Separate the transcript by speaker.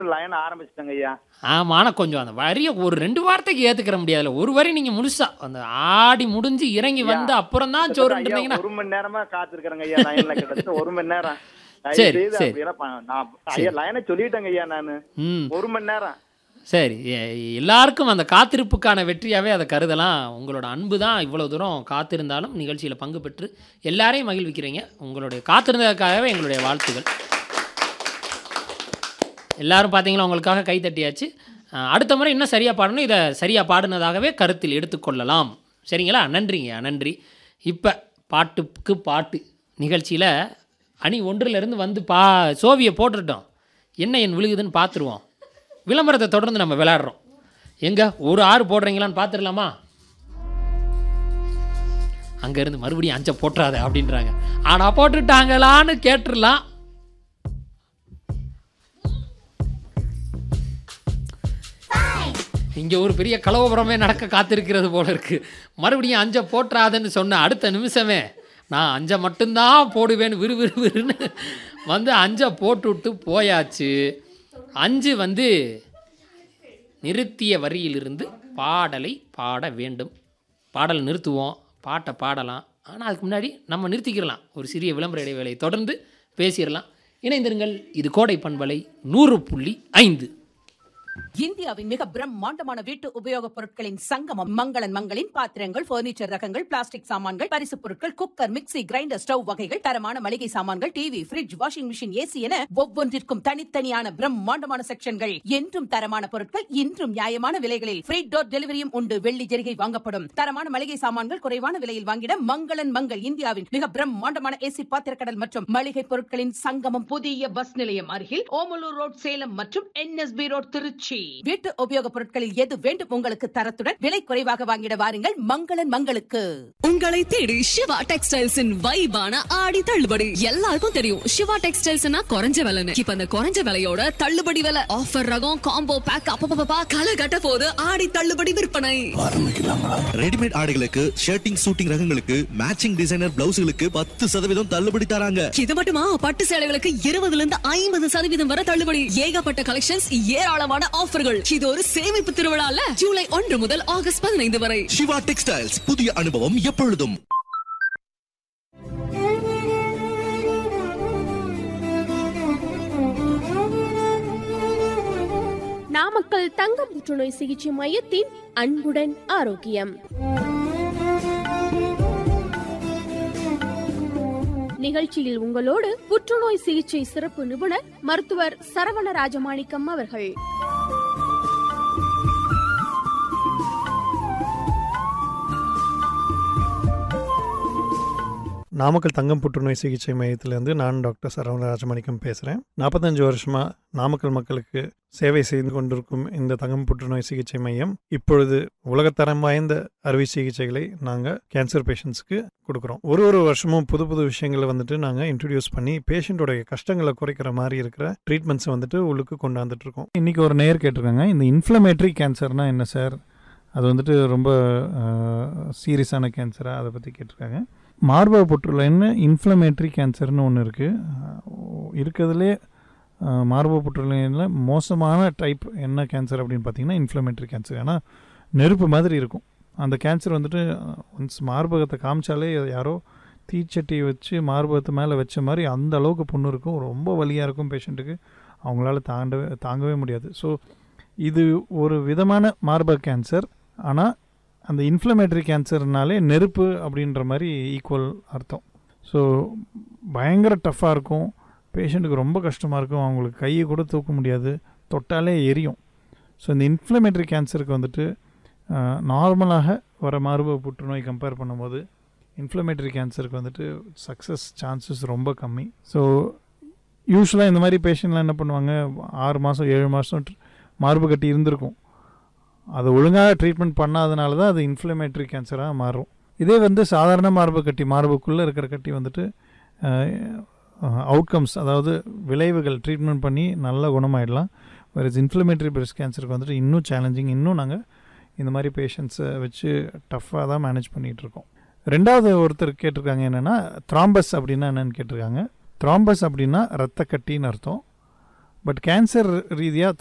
Speaker 1: Line ஆரம்பிச்சிட்டேங்க ஐயா
Speaker 2: ஆமாம் ஆனால் கொஞ்சம் அந்த வரியை ஒரு ரெண்டு வார்த்தைக்கு ஏற்றுக்கிற முடியாதுல்ல ஒரு வரி நீங்கள் முழுசா அந்த ஆடி முடிஞ்சு இறங்கி வந்து அப்புறம் தான்
Speaker 1: கிட்டத்தட்ட ஐயா,
Speaker 2: சோறுன்றீங்கன்னா
Speaker 1: ஒரு மணி நேரமா காத்திருக்கிறேங்க ஐயா லைன்ல கிட்டத்தட்ட ஒரு மணி நேரம் தயவு
Speaker 2: சரி,
Speaker 1: செய்து
Speaker 2: சரி.
Speaker 1: அப்படியெல்லாம் ப- நான் ஐயா லைனை சொல்லிட்டேங்க ஐயா நானு
Speaker 2: ம்
Speaker 1: ஒரு மணி நேரம்
Speaker 2: சரி எ- எல்லாருக்கும் அந்த காத்திருப்புக்கான வெற்றியாகவே அதை கருதலாம் உங்களோட அன்பு தான் இவ்வளோ தூரம் காத்திருந்தாலும் நிகழ்ச்சியில் பங்கு பெற்று எல்லாரையும் மகிழ்விக்கிறீங்க உங்களுடைய காத்திருந்ததுக்காகவே எங்களுடைய வாழ்த்துகள் எல்லாரும் பார்த்தீங்களா உங்களுக்காக கை தட்டியாச்சு அஹ், அடுத்த முறை இன்னும் சரியாக பாடணும் இதை சரியாக பாடினதாகவே கருத்தில் எடுத்துக்கொள்ளலாம் சரிங்களா நன்றிங்க நன்றி இப்போ பாட்டுக்கு பாட்டு நிகழ்ச்சியில் அணி ஒன்றிலிருந்து வந்து பா சோவியை போட்டுட்டோம் என்ன என் விழுகுதுன்னு பார்த்துருவோம் விளம்பரத்தை தொடர்ந்து நம்ம விளையாடுறோம் எங்க ஒரு ஆறு போடுறீங்களான்னு பார்த்துடலாமா அங்கேருந்து மறுபடியும் அஞ்சை போட்டுறாத அப்படின்றாங்க ஆனால் போட்டுட்டாங்களான்னு கேட்டுடலாம் இங்கே ஒரு பெரிய கலவரமே நடக்க காத்திருக்கிறது போல இருக்கு மறுபடியும் அஞ்சை போட்டுறாதுன்னு சொன்ன அடுத்த நிமிஷமே நான் அஞ்சை மட்டும்தான் போடுவேன்னு விறு விறு விறுன்னு வந்து அஞ்சை போட்டுவிட்டு போயாச்சு அஞ்சு வந்து நிறுத்திய வரியிலிருந்து பாடலை பாட வேண்டும் பாடல் நிறுத்துவோம் பாட்டை பாடலாம் ஆனால் அதுக்கு முன்னாடி நம்ம நிறுத்திக்கிறலாம் ஒரு சிறிய விளம்பர இடைவேளை தொடர்ந்து பேசிடலாம் இணைந்திருங்கள் இது கோடை பண்பலை நூறு புள்ளி ஐந்து
Speaker 3: இந்தியாவின் மிக பிரம்மாண்டமான வீட்டு உபயோகப் பொருட்களின் சங்கமம் மங்களன் மங்களின் பாத்திரங்கள் பர்னிச்சர் ரகங்கள் பிளாஸ்டிக் சாமான்கள் பரிசுப் பொருட்கள் குக்கர் மிக்ஸி கிரைண்டர் ஸ்டவ் வகைகள் தரமான மளிகை சாமான்கள் TV fridge washing machine AC என ஒவ்வொன்றிற்கும் தனித்தனியான பிரம்மாண்டமான செக்ஷன்கள் என்றும் தரமான பொருட்கள் இன்றும் நியாயமான விலைகளில் ஃப்ரீ டோர் டெலிவரியும் உண்டு வெள்ளி ஜெரிகை வாங்கப்படும் தரமான மளிகை சாமான்கள் குறைவான விலையில் வாங்கிட மங்களன் மங்கள் இந்தியாவின் மிக பிரம்மாண்டமான ஏசி பாத்திரக்கடல் மற்றும் மளிகை பொருட்களின் சங்கமம் புதிய பஸ் நிலையம் அருகில் ஓமலூர் ரோட் சேலம் மற்றும் என்எஸ்பி ரோட் திருச்சி வீட்டு உபயோகப் பொருட்களில் எது வேண்டும் உங்களுக்கு தரத்துடன் விலை குறைவாக வாங்கிட வாருங்கள் மங்களன் மங்களுக்கு
Speaker 4: உங்களை தேடி சிவா டெக்ஸ்டைல்ஸின் வைபான ஆடி தள்ளுபடி எல்லாருக்கும் தெரியும் சிவா டெக்ஸ்டைல்ஸ்னா குறைஞ்ச விலைன்னு இப்ப அந்த குறைஞ்ச விலையோட தள்ளுபடி விலை ஆஃபர் ரகம் காம்போ பேக் அப்பப்பா களை கட்ட போது ஆடி தள்ளுபடி விற்பனை
Speaker 5: ரெடிமேட் ஆடைகளுக்கு ஷர்ட்டிங் சூட்டிங் ரகங்களுக்கு மேட்சிங் டிசைனர் பிளவுஸ்களுக்கு பத்து சதவீதம் தள்ளுபடி தராங்க
Speaker 4: இது மட்டுமா பட்டு சேலைகளுக்கு இருபதுல இருந்து ஐம்பது சதவீதம் வரை தள்ளுபடி ஏகப்பட்ட கலெக்ஷன்ஸ் ஏராளமான ஆஃபர்கள் இது ஒரு சேமிப்பு திருவிழால ஜூலை ஒன்று முதல் ஆகஸ்ட் பதினைந்து வரை
Speaker 5: சிவா டெக்ஸ்டைல்ஸ் புதிய அனுபவம் எப்பொழுதும்
Speaker 6: நாமக்கல் தங்க புற்றுநோய் சிகிச்சை மையத்தின் அன்புடன் ஆரோக்கியம் நிகழ்ச்சியில் உங்களோடு புற்றுநோய் சிகிச்சை சிறப்பு நிபுணர் மருத்துவர் சரவண ராஜமாணிக்கம் அவர்கள்
Speaker 7: நாமக்கல் தங்கம் புற்றுநோய் சிகிச்சை மையத்திலேருந்து நான் டாக்டர் சரவண ராஜமாணிக்கம் பேசுகிறேன் நாற்பத்தஞ்சு வருஷமாக நாமக்கல் மக்களுக்கு சேவை செய்து கொண்டிருக்கும் இந்த தங்கம் புற்றுநோய் சிகிச்சை மையம் இப்பொழுது உலகத்தரம் வாய்ந்த அறுவை சிகிச்சைகளை நாங்கள் கேன்சர் பேஷண்ட்ஸ்க்கு கொடுக்குறோம் ஒரு ஒரு வருஷமும் புது புது விஷயங்களை வந்துட்டு நாங்கள் இன்ட்ரடியூஸ் பண்ணி பேஷண்ட்டோடைய கஷ்டங்களை குறைக்கிற மாதிரி இருக்கிற ட்ரீட்மெண்ட்ஸை வந்துட்டு உள்ளுக்கு கொண்டாந்துட்டு இருக்கோம் இன்றைக்கி ஒரு நேர் கேட்டிருக்காங்க இந்த இன்ஃப்ளமேட்டரி கேன்சர்னா என்ன சார் அது வந்துட்டு ரொம்ப சீரியஸான கேன்சரா அதை பற்றி கேட்டிருக்காங்க மார்பக புற்றுநோய்னு இன்ஃப்ளமேட்டரி கேன்சர்னு ஒன்று இருக்குது இருக்கிறதுலே மார்பக புற்றுநோயில் மோசமான டைப் என்ன கேன்சர் அப்படின்னு பார்த்தீங்கன்னா இன்ஃப்ளமேட்டரி கேன்சர் ஏன்னா நெருப்பு மாதிரி இருக்கும் அந்த கேன்சர் வந்துட்டு ஒன்ஸ் மார்பகத்தை காமிச்சாலே யாரோ தீச்சட்டியை வச்சு மார்பகத்து மேலே வச்ச மாதிரி அந்த அளவுக்கு புண்ணு இருக்கும் ரொம்ப வலியாக இருக்கும் பேஷண்ட்டுக்கு அவங்களால தாண்டவே தாங்கவே முடியாது ஸோ இது ஒரு விதமான மார்பக கேன்சர் ஆனால் அந்த இன்ஃப்ளமேட்டரி கேன்சர்னாலே நெருப்பு அப்படின்ற மாதிரி ஈக்குவல் அர்த்தம் ஸோ பயங்கர டஃப்பாக இருக்கும் பேஷண்ட்டுக்கு ரொம்ப கஷ்டமாக இருக்கும் அவங்களுக்கு கையை கூட தூக்க முடியாது தொட்டாலே எரியும் ஸோ இந்த இன்ஃப்ளமேட்டரி கேன்சருக்கு வந்துட்டு நார்மலாக வர மார்பக புற்றுநோய் கம்பேர் பண்ணும்போது இன்ஃப்ளமேட்டரி கேன்சருக்கு வந்துட்டு சக்ஸஸ் சான்சஸ் ரொம்ப கம்மி ஸோ யூஸ்வலாக இந்த மாதிரி பேஷண்ட்லாம் என்ன பண்ணுவாங்க ஆறு மாதம் ஏழு மாதம் மார்பு கட்டி இருந்திருக்கும் அதை ஒழுங்காக ட்ரீட்மெண்ட் பண்ணாதனால தான் அது இன்ஃப்ளமேட்டரி கேன்சராக மாறும் இதே வந்து சாதாரண மார்பு கட்டி மார்புக்குள்ளே இருக்கிற கட்டி வந்துட்டு அவுட்கம்ஸ் அதாவது விளைவுகள் ட்ரீட்மெண்ட் பண்ணி நல்லா குணமாயிடலாம் வேறு இன்ஃப்ளமேட்டரி பிரெஸ்ட் கேன்சருக்கு வந்துட்டு இன்னும் சேலஞ்சிங் இன்னும் நாங்கள் இந்த மாதிரி பேஷண்ட்ஸை வச்சு டஃப்பாக தான் மேனேஜ் பண்ணிகிட்ருக்கோம் ரெண்டாவது ஒருத்தர் கேட்டிருக்காங்க என்னென்னா த்ராம்பஸ் அப்படின்னா என்னென்னு கேட்டிருக்காங்க த்ராம்பஸ் அப்படின்னா ரத்த கட்டின்னு அர்த்தம் பட் கேன்சர் ரீதியாக